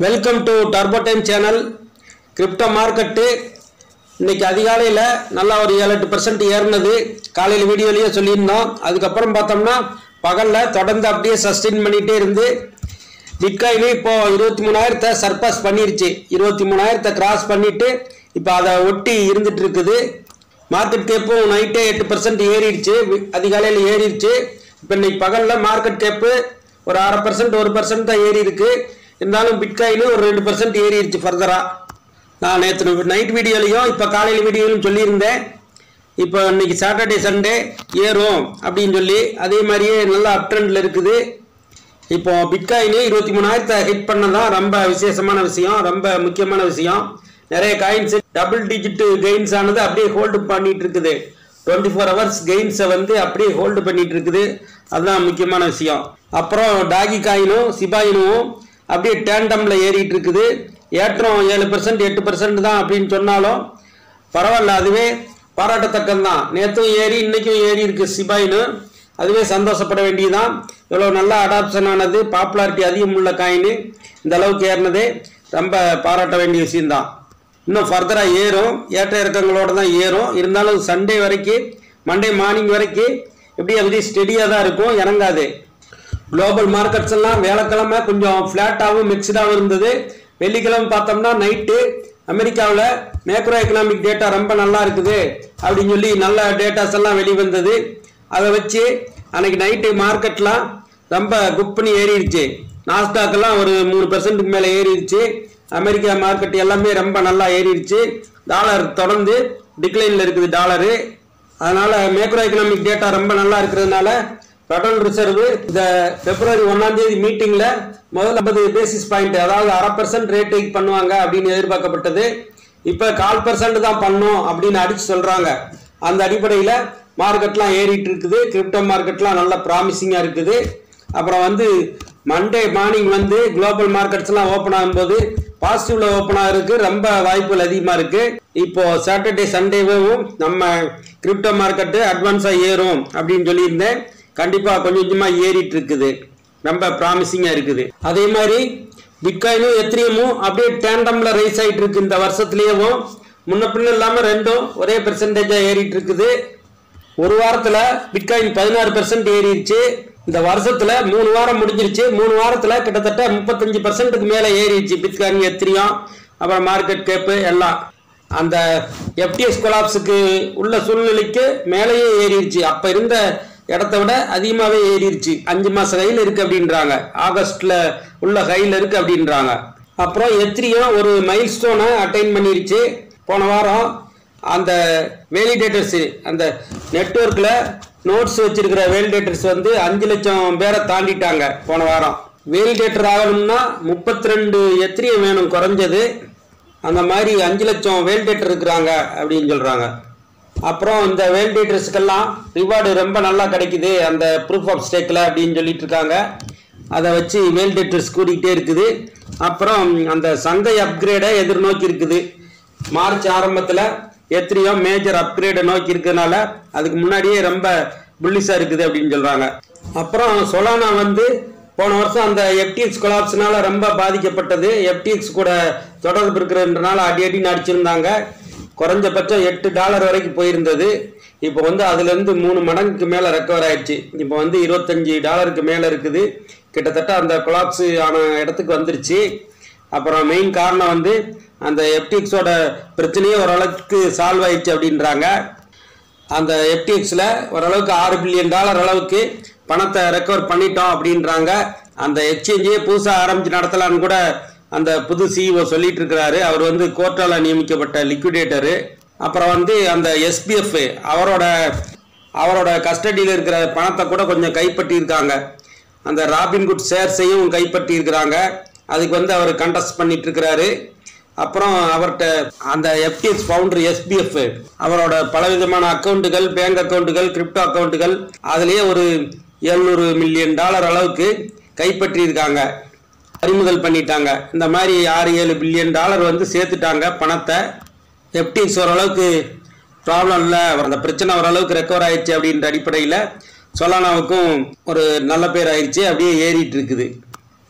welcome to turbo time channel crypto market இன்னைக்கு அதிகாலையில் நல்லா ஒரு ஏழு எட்டு பர்சன்ட் ஏறினது காலையில் வீடியோலேயே சொல்லியிருந்தோம் அதுக்கப்புறம் பார்த்தோம்னா பகலில் தொடர்ந்து அப்படியே சஸ்டெயின் பண்ணிகிட்டே இருந்து பிட்காயின் இப்போ இருபத்தி மூணாயிரத்தை சர்பாஸ் பண்ணிருச்சு இருபத்தி மூணாயிரத்தை கிராஸ் பண்ணிட்டு இப்போ அதை ஒட்டி இருந்துட்டு இருக்குது மார்க்கெட் கேப்பும் நைட்டே எட்டு பர்சன்ட் ஏறிடுச்சு வி- அதிகாலையில் ஏறிடுச்சு இப்போ இன்னைக்கு பகலில் மார்க்கெட் கேப்பு ஒரு அரை பர்சன்ட் ஒரு பர்சன்ட் தான் ஏறி இருக்கு இருந்தாலும் பிட்காயின் ஒரு ரெண்டு பர்சன்ட் ஏறிடுச்சு ஃபர்தராக நான் நேற்று நைட் வீடியோலையும் இப்போ காலையில் வீடியோலையும் சொல்லியிருந்தேன் இப்போ இன்னைக்கு சாட்டர்டே சண்டே ஏறும் அப்படின்னு சொல்லி அதே மாதிரியே நல்லா அப் ட்ரெண்டில் இருக்குது இப்போ பிட்காயின் இருபத்தி மூணாயிரத்தை ஹிட் பண்ணதான் ரொம்ப விசேஷமான விஷயம் ரொம்ப முக்கியமான விஷயம் நிறைய காயின்ஸ் டபுள் டிஜிட் கெயின்ஸ் ஆனது அப்படியே ஹோல்டு பண்ணிட்டு இருக்குது டுவெண்ட்டி ஃபோர் ஹவர்ஸ் கெயின்ஸை வந்து அப்படியே ஹோல்டு பண்ணிட்டு இருக்குது அதுதான் முக்கியமான விஷயம் அப்புறம் டாகி காயினும் சிபாயினும் அப்படியே டேண்டம்ல ஏறிட்டு இருக்குது ஏற்றம் ஏழு பர்சன்ட் எட்டு பர்சன்ட் தான் அப்படின்னு சொன்னாலும் பரவாயில்ல அதுவே பாராட்டத்தக்கது தான் நேற்றும் ஏறி இன்னைக்கும் ஏறி இருக்கு சிபாயின்னு அதுவே சந்தோஷப்பட வேண்டியதுதான் இவ்வளோ நல்ல அடாப்ஷன் ஆனது பாப்புலாரிட்டி அதிகம் உள்ள காயின் இந்த அளவுக்கு ஏறினதே ரொம்ப பாராட்ட வேண்டிய விஷயம்தான் இன்னும் ஃபர்தராக ஏறும் ஏற்ற இறக்கங்களோட தான் ஏறும் இருந்தாலும் சண்டே வரைக்கும் மண்டே மார்னிங் வரைக்கும் இப்படி அப்படி ஸ்டெடியாக தான் இருக்கும் இறங்காது குளோபல் மார்க்கெட்ஸ் எல்லாம் வேலைக்கிழமை கொஞ்சம் ஃப்ளாட்டாகவும் மிக்சடாகவும் இருந்தது வெள்ளிக்கிழமை பார்த்தோம்னா நைட்டு அமெரிக்காவில் மேக்ரோ எக்கனாமிக் டேட்டா ரொம்ப நல்லா இருக்குது அப்படின்னு சொல்லி நல்ல டேட்டாஸ் எல்லாம் வெளிவந்தது அதை வச்சு அன்னைக்கு நைட்டு மார்க்கெட்லாம் ரொம்ப குப் பண்ணி ஏறிடுச்சு நாஸ்டாக்கெல்லாம் ஒரு மூணு பெர்சன்ட்டுக்கு மேலே ஏறிடுச்சு அமெரிக்கா மார்க்கெட் எல்லாமே ரொம்ப நல்லா ஏறிடுச்சு டாலர் தொடர்ந்து டிக்ளைனில் இருக்குது டாலரு அதனால மேக்ரோ எக்கனாமிக் டேட்டா ரொம்ப நல்லா இருக்கிறதுனால ஃபெடரல் ரிசர்வ் இந்த பிப்ரவரி ஒன்னாம் தேதி மீட்டிங்ல முதல்ல ஐம்பது பேசிஸ் பாயிண்ட் அதாவது அரை பர்சன்ட் ரேட் ஹைக் பண்ணுவாங்க அப்படின்னு எதிர்பார்க்கப்பட்டது இப்ப கால் பர்சன்ட் தான் பண்ணும் அப்படின்னு அடிச்சு சொல்றாங்க அந்த அடிப்படையில மார்க்கெட்லாம் ஏறிட்டு இருக்குது கிரிப்டோ மார்க்கெட்லாம் நல்லா ப்ராமிசிங்கா இருக்குது அப்புறம் வந்து மண்டே மார்னிங் வந்து குளோபல் மார்க்கெட்ஸ் எல்லாம் ஓப்பன் ஆகும்போது பாசிட்டிவ்ல ஓப்பன் ஆகிறதுக்கு ரொம்ப வாய்ப்புகள் அதிகமா இருக்கு இப்போ சாட்டர்டே சண்டேவும் நம்ம கிரிப்டோ மார்க்கெட்டு அட்வான்ஸா ஏறும் அப்படின்னு சொல்லியிருந்தேன் கண்டிப்பா கொஞ்சம் கொஞ்சமா ஏறிட்டு இருக்குது ரொம்ப ப்ராமிசிங்கா இருக்குது அதே மாதிரி பிட்காயினும் எத்திரியமும் அப்படியே டேண்டம்ல ரைஸ் ஆயிட்டு இருக்கு இந்த வருஷத்துலயும் முன்ன பின்ன இல்லாம ரெண்டும் ஒரே பெர்சன்டேஜா ஏறிட்டு இருக்குது ஒரு வாரத்துல பிட்காயின் பதினாறு பெர்சன்ட் ஏறிடுச்சு இந்த வருஷத்துல மூணு வாரம் முடிஞ்சிருச்சு மூணு வாரத்துல கிட்டத்தட்ட முப்பத்தஞ்சு பெர்சன்ட்டுக்கு மேல ஏறிடுச்சு பிட்காயின் எத்திரியம் அப்புறம் மார்க்கெட் கேப்பு எல்லாம் அந்த எஃப்டிஎஸ் கொலாப்ஸுக்கு உள்ள சூழ்நிலைக்கு மேலேயே ஏறிடுச்சு அப்ப இருந்த இடத்த விட அதிகமாகவே ஏறிடுச்சு அஞ்சு மாச கையில் இருக்கு அப்படின்றாங்க ஆகஸ்ட்ல உள்ள கையில் இருக்கு அப்படின்றாங்க அப்புறம் எத்திரியம் ஒரு மைல் ஸ்டோனை அட்டைன் பண்ணிருச்சு போன வாரம் அந்த வேலிடேட்டர்ஸ் அந்த நெட்வொர்க்கில் நோட்ஸ் வச்சிருக்கிற வேலிடேட்டர்ஸ் வந்து அஞ்சு லட்சம் பேரை தாண்டிட்டாங்க போன வாரம் வேலிடேட்டர் ஆகணும்னா முப்பத்தி ரெண்டு எத்திரியம் வேணும் குறைஞ்சது அந்த மாதிரி அஞ்சு லட்சம் வேலிடேட்டர் இருக்கிறாங்க அப்படின்னு சொல்கிறாங்க அப்புறம் இந்த வேலிடேட்டர்ஸ்க்கெல்லாம் ரிவார்டு ரொம்ப நல்லா கிடைக்குது அந்த ப்ரூஃப் ஆஃப் ஸ்டேக்கில் அப்படின்னு சொல்லிட்டு இருக்காங்க அதை வச்சு வேலிடேட்டர்ஸ் கூடிக்கிட்டே இருக்குது அப்புறம் அந்த சந்தை அப்கிரேடை எதிர்நோக்கி இருக்குது மார்ச் ஆரம்பத்தில் எத்திரியோ மேஜர் அப்கிரேடை நோக்கி இருக்கிறதுனால அதுக்கு முன்னாடியே ரொம்ப புல்லிஸாக இருக்குது அப்படின்னு சொல்கிறாங்க அப்புறம் சொலானா வந்து போன வருஷம் அந்த எஃப்டிஎக்ஸ் கொலாப்ஸ்னால ரொம்ப பாதிக்கப்பட்டது எஃப்டிஎக்ஸ் கூட தொடர்பு இருக்கிறதுனால அடி அடின்னு அடிச்சிருந்தாங்க குறைஞ்சபட்சம் எட்டு டாலர் வரைக்கும் போயிருந்தது இப்போ வந்து அதுலேருந்து மூணு மடங்குக்கு மேலே ரெக்கவர் ஆயிடுச்சு இப்போ வந்து இருபத்தஞ்சி டாலருக்கு மேலே இருக்குது கிட்டத்தட்ட அந்த கொலாப்ஸ் ஆன இடத்துக்கு வந்துருச்சு அப்புறம் மெயின் காரணம் வந்து அந்த எஃப்டிஎக்ஸோட பிரச்சனையே ஓரளவுக்கு சால்வ் ஆயிடுச்சு அப்படின்றாங்க அந்த எஃப்டிஎக்ஸில் ஓரளவுக்கு ஆறு பில்லியன் டாலர் அளவுக்கு பணத்தை ரெக்கவர் பண்ணிட்டோம் அப்படின்றாங்க அந்த எக்ஸ்சேஞ்சே புதுசாக ஆரம்பிச்சு நடத்தலான்னு கூட அந்த புது சிஇஓ சொல்லிட்டு இருக்கிறாரு அவர் வந்து கோர்ட்டால் நியமிக்கப்பட்ட லிக்விடேட்டரு அப்புறம் வந்து அந்த எஸ்பிஎஃப் அவரோட அவரோட கஸ்டடியில் இருக்கிற பணத்தை கூட கொஞ்சம் கைப்பற்றியிருக்காங்க அந்த ராபின்குட் ஷேர்ஸையும் கைப்பற்றி இருக்கிறாங்க அதுக்கு வந்து அவர் கண்டஸ்ட் பண்ணிட்டு இருக்கிறாரு அப்புறம் அவர்கிட்ட அந்த எஃப்டிஎஸ் ஃபவுண்டர் எஸ்பிஎஃப் அவரோட பலவிதமான அக்கௌண்ட்டுகள் பேங்க் அக்கௌண்ட்டுகள் கிரிப்டோ அக்கௌண்ட்டுகள் அதுலேயே ஒரு எழுநூறு மில்லியன் டாலர் அளவுக்கு கைப்பற்றி இருக்காங்க பறிமுதல் பண்ணிட்டாங்க இந்த மாதிரி ஆறு ஏழு பில்லியன் டாலர் வந்து சேர்த்துட்டாங்க பணத்தை எஃப்டிஎக்ஸ் ஓரளவுக்கு ப்ராப்ளம் இல்லை அந்த பிரச்சனை ஓரளவுக்கு ரெக்கவர் ஆயிடுச்சு அப்படின்ற அடிப்படையில் சொலானாவுக்கும் ஒரு நல்ல பேர் ஆயிடுச்சு அப்படியே ஏறிட்டு இருக்குது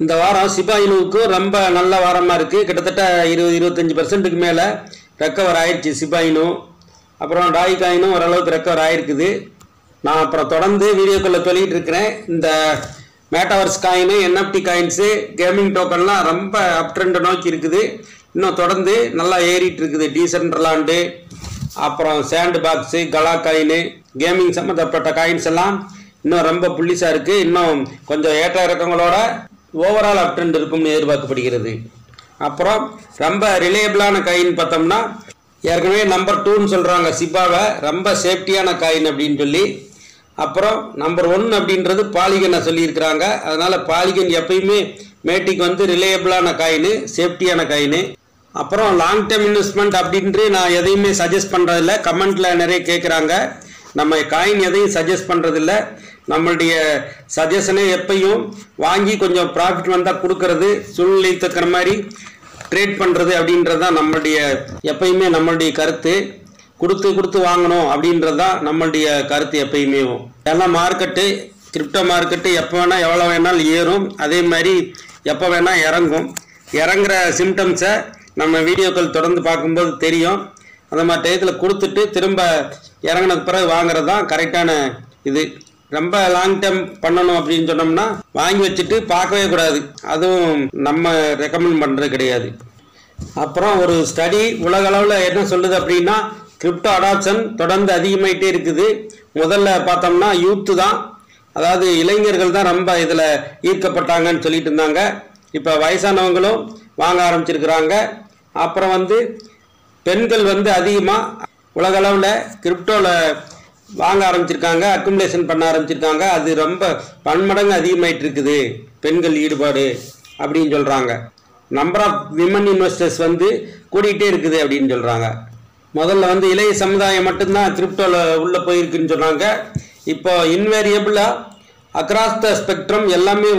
இந்த வாரம் சிபாயினுவுக்கும் ரொம்ப நல்ல வாரமாக இருக்குது கிட்டத்தட்ட இருபது இருபத்தஞ்சி பர்சன்ட்டுக்கு மேலே ரெக்கவர் ஆயிடுச்சு சிபாயினு அப்புறம் டாய் காயினும் ஓரளவுக்கு ரெக்கவர் ஆயிருக்குது நான் அப்புறம் தொடர்ந்து வீடியோக்களில் சொல்லிட்டு இருக்கிறேன் இந்த metaverse coin NFT coins gaming டோக்கன்லாம் ரொம்ப அப் ட்ரெண்டை நோக்கி இருக்குது இன்னும் தொடர்ந்து நல்லா ஏறிட்டு இருக்குது டீசென்ட்ரலாண்டு அப்புறம் sandbox Gala coin gaming சம்மந்தப்பட்ட காயின்ஸ் எல்லாம் இன்னும் ரொம்ப புள்ளிஸாக இருக்குது இன்னும் கொஞ்சம் ஏற்ற இறக்கங்களோட ஓவரால் அப் ட்ரெண்ட் இருக்கும்னு எதிர்பார்க்கப்படுகிறது அப்புறம் ரொம்ப ரிலேபிளான காயின் பார்த்தோம்னா ஏற்கனவே நம்பர் டூன்னு சொல்கிறாங்க சிப்பாவை ரொம்ப சேஃப்டியான காயின் அப்படின்னு சொல்லி அப்புறம் நம்பர் ஒன் அப்படின்றது பாலிகனை சொல்லியிருக்கிறாங்க அதனால் பாலிகன் எப்பயுமே மேட்டிக் வந்து ரிலேயபிளான காயின் சேஃப்டியான காயின் அப்புறம் லாங் டேர்ம் இன்வெஸ்ட்மெண்ட் அப்படின்ட்டு நான் எதையுமே சஜஸ்ட் பண்ணுறதில்ல கமெண்ட்டில் நிறைய கேட்குறாங்க நம்ம காயின் எதையும் சஜஸ்ட் பண்ணுறதில்ல நம்மளுடைய சஜஷனே எப்பயும் வாங்கி கொஞ்சம் ப்ராஃபிட் வந்தால் கொடுக்கறது சூழ்நிலை தக்கிற மாதிரி ட்ரேட் பண்ணுறது அப்படின்றது தான் நம்மளுடைய எப்பயுமே நம்மளுடைய கருத்து கொடுத்து கொடுத்து வாங்கணும் அப்படின்றது தான் நம்மளுடைய கருத்து எப்பயுமே எல்லாம் மார்க்கெட்டு கிரிப்டோ மார்க்கெட்டு எப்போ வேணால் எவ்வளோ வேணாலும் ஏறும் அதே மாதிரி எப்போ வேணால் இறங்கும் இறங்குற சிம்டம்ஸை நம்ம வீடியோக்கள் தொடர்ந்து பார்க்கும்போது தெரியும் அந்த மாதிரி டயத்தில் கொடுத்துட்டு திரும்ப இறங்கினதுக்கு பிறகு வாங்குறது தான் கரெக்டான இது ரொம்ப லாங் டேர்ம் பண்ணணும் அப்படின்னு சொன்னோம்னா வாங்கி வச்சுட்டு பார்க்கவே கூடாது அதுவும் நம்ம ரெக்கமெண்ட் பண்ணுறது கிடையாது அப்புறம் ஒரு ஸ்டடி உலக அளவில் என்ன சொல்லுது அப்படின்னா கிரிப்டோ அடாப்ஷன் தொடர்ந்து அதிகமாயிட்டே இருக்குது முதல்ல பார்த்தோம்னா யூத்து தான் அதாவது இளைஞர்கள் தான் ரொம்ப இதில் ஈர்க்கப்பட்டாங்கன்னு சொல்லிட்டு இருந்தாங்க இப்போ வயசானவங்களும் வாங்க ஆரம்பிச்சிருக்கிறாங்க அப்புறம் வந்து பெண்கள் வந்து அதிகமாக உலக அளவில் கிரிப்டோவில் வாங்க ஆரம்பிச்சிருக்காங்க அக்குமுலேஷன் பண்ண ஆரம்பிச்சிருக்காங்க அது ரொம்ப பன்மடங்கு அதிகமாயிட்டு இருக்குது பெண்கள் ஈடுபாடு அப்படின்னு சொல்கிறாங்க நம்பர் ஆஃப் விமன் இன்வெஸ்டர்ஸ் வந்து கூடிக்கிட்டே இருக்குது அப்படின்னு சொல்கிறாங்க முதல்ல வந்து இளைய சமுதாயம் மட்டும்தான் கிரிப்டோவில் உள்ளே போயிருக்குன்னு சொன்னாங்க இப்போ இன்வேரியபிளாக அக்ராஸ் த ஸ்பெக்ட்ரம் எல்லாமே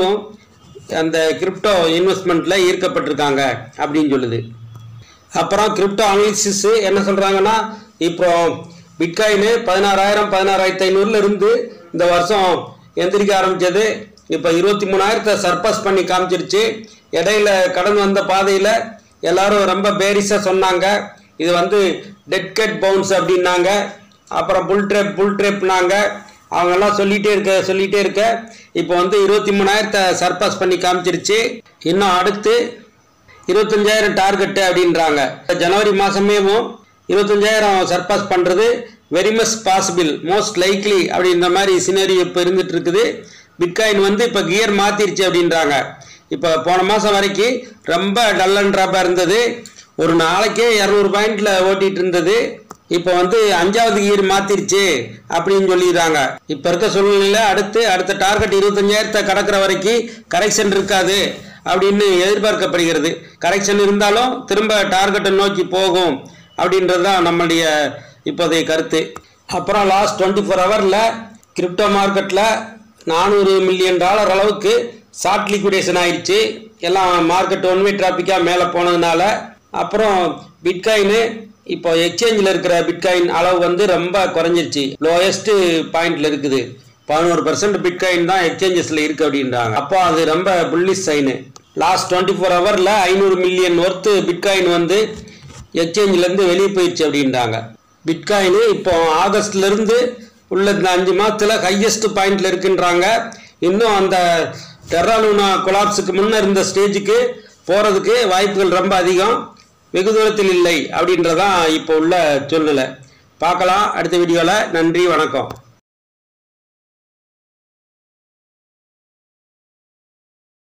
அந்த கிரிப்டோ இன்வெஸ்ட்மெண்ட்டில் ஈர்க்கப்பட்டிருக்காங்க அப்படின்னு சொல்லுது அப்புறம் கிரிப்டோ அனாலிசிஸ் என்ன சொல்கிறாங்கன்னா இப்போ பிட்காயின் பதினாறாயிரம் பதினாறாயிரத்தி ஐநூறுல இருந்து இந்த வருஷம் எந்திரிக்க ஆரம்பிச்சது இப்போ இருபத்தி மூணாயிரத்தை சர்பாஸ் பண்ணி காமிச்சிருச்சு இடையில கடந்து வந்த பாதையில் எல்லாரும் ரொம்ப பேரிஸாக சொன்னாங்க இது வந்து டெட் கட் பவுன்ஸ் அப்படின்னாங்க அப்புறம் புல் ட்ரெப் புல் ட்ரெப்னாங்க அவங்கெல்லாம் சொல்லிகிட்டே இருக்க சொல்லிகிட்டே இருக்க இப்போ வந்து இருபத்தி மூணாயிரத்தை சர்பாஸ் பண்ணி காமிச்சிருச்சு இன்னும் அடுத்து இருபத்தஞ்சாயிரம் டார்கெட்டு அப்படின்றாங்க ஜனவரி மாதமேவும் இருபத்தஞ்சாயிரம் சர்பாஸ் பண்ணுறது very much possible most likely அப்படின்ற மாதிரி சினரி இப்போ இருந்துட்டு இருக்குது பிட்காயின் வந்து இப்போ கியர் மாற்றிருச்சு அப்படின்றாங்க இப்போ போன மாதம் வரைக்கும் ரொம்ப டல் அண்ட் ட்ராப்பாக இருந்தது ஒரு நாளைக்கே இரநூறு பாயிண்டில் ஓட்டிகிட்டு இருந்தது இப்போ வந்து அஞ்சாவது கியர் மாத்திருச்சு அப்படின்னு சொல்லிடுறாங்க இப்போ இருக்க சூழ்நிலையில் அடுத்து அடுத்த டார்கெட் இருபத்தஞ்சாயிரத்தை கடக்கிற வரைக்கும் கரெக்ஷன் இருக்காது அப்படின்னு எதிர்பார்க்கப்படுகிறது கரெக்ஷன் இருந்தாலும் திரும்ப டார்கெட்டை நோக்கி போகும் அப்படின்றது தான் நம்மளுடைய இப்போதைய கருத்து அப்புறம் லாஸ்ட் டுவெண்ட்டி ஃபோர் ஹவரில் கிரிப்டோ மார்க்கெட்டில் நானூறு மில்லியன் டாலர் அளவுக்கு ஷார்ட் லிக்விடேஷன் ஆயிடுச்சு எல்லாம் மார்க்கெட் ஒன் வே டிராஃபிக்காக மேலே போனதுனால அப்புறம் பிட்காயின் இப்போ எக்ஸ்சேஞ்சில் இருக்கிற பிட்காயின் அளவு வந்து ரொம்ப குறைஞ்சிருச்சு லோயஸ்ட் பாயிண்ட்ல இருக்குது பதினோரு பர்சன்ட் பிட்காயின் தான் எக்ஸ்சேஞ்சஸில் இருக்கு அப்படின்றாங்க அப்போ அது ரொம்ப bullish sign last twenty four ஹவரில் ஐநூறு மில்லியன் ஒர்த்து பிட்காயின் வந்து எக்ஸ்சேஞ்சிலேருந்து வெளியே போயிடுச்சு அப்படின்றாங்க பிட்காயின் இப்போ ஆகஸ்ட்லேருந்து உள்ள இந்த அஞ்சு மாதத்தில் ஹையஸ்ட் பாயிண்ட்ல இருக்குன்றாங்க இன்னும் அந்த டெர்ராலூனா கொலாப்ஸுக்கு முன்ன இருந்த ஸ்டேஜுக்கு போகிறதுக்கு வாய்ப்புகள் ரொம்ப அதிகம் வெகு தூரத்தில் இல்லை அப்படின்றதான் இப்போ உள்ள சூழ்நிலை பார்க்கலாம் அடுத்த வீடியோவில் நன்றி வணக்கம்